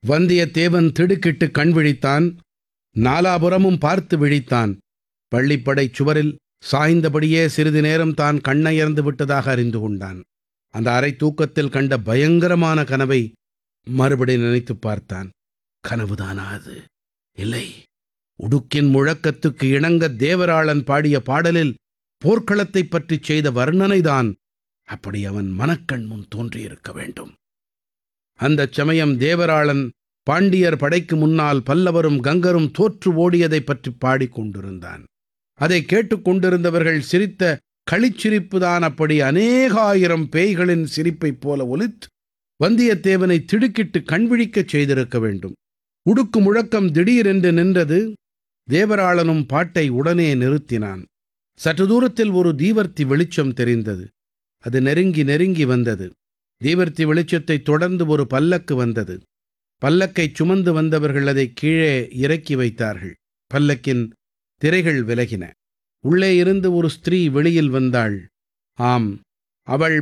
வந்தியத்தேவன் திடுக்கிட்டு கண் விழித்தான் நாலாபுறமும் பார்த்து விழித்தான் பள்ளிப்படைச் சுவரில் சாய்ந்தபடியே சிறிது நேரம் தான் கண்ணயர்ந்து விட்டதாக அறிந்து கொண்டான் அந்த அரை தூக்கத்தில் கண்ட பயங்கரமான கனவை மறுபடி நினைத்துப் பார்த்தான் கனவுதானா அது இல்லை உடுக்கின் முழக்கத்துக்கு இணங்க தேவராளன் பாடிய பாடலில் போர்க்களத்தைப் பற்றிச் செய்த வர்ணனைதான் அப்படி அவன் மனக்கண் முன் தோன்றியிருக்க வேண்டும் அந்தச் சமயம் தேவராளன் பாண்டியர் படைக்கு முன்னால் பல்லவரும் கங்கரும் தோற்று ஓடியதைப் பற்றி பாடிக்கொண்டிருந்தான் அதை கேட்டுக்கொண்டிருந்தவர்கள் சிரித்த களிச்சிரிப்புதான் அப்படி அநேகாயிரம் பேய்களின் சிரிப்பைப் போல ஒலித்து வந்தியத்தேவனை திடுக்கிட்டு கண்விழிக்கச் செய்திருக்க வேண்டும் உடுக்கு முழக்கம் திடீரென்று நின்றது தேவராளனும் பாட்டை உடனே நிறுத்தினான் சற்று தூரத்தில் ஒரு தீவர்த்தி வெளிச்சம் தெரிந்தது அது நெருங்கி நெருங்கி வந்தது தீவர்த்தி வெளிச்சத்தைத் தொடர்ந்து ஒரு பல்லக்கு வந்தது பல்லக்கைச் சுமந்து வந்தவர்கள் அதை கீழே இறக்கி வைத்தார்கள் பல்லக்கின் திரைகள் விலகின உள்ளே இருந்து ஒரு ஸ்திரீ வெளியில் வந்தாள் ஆம் அவள்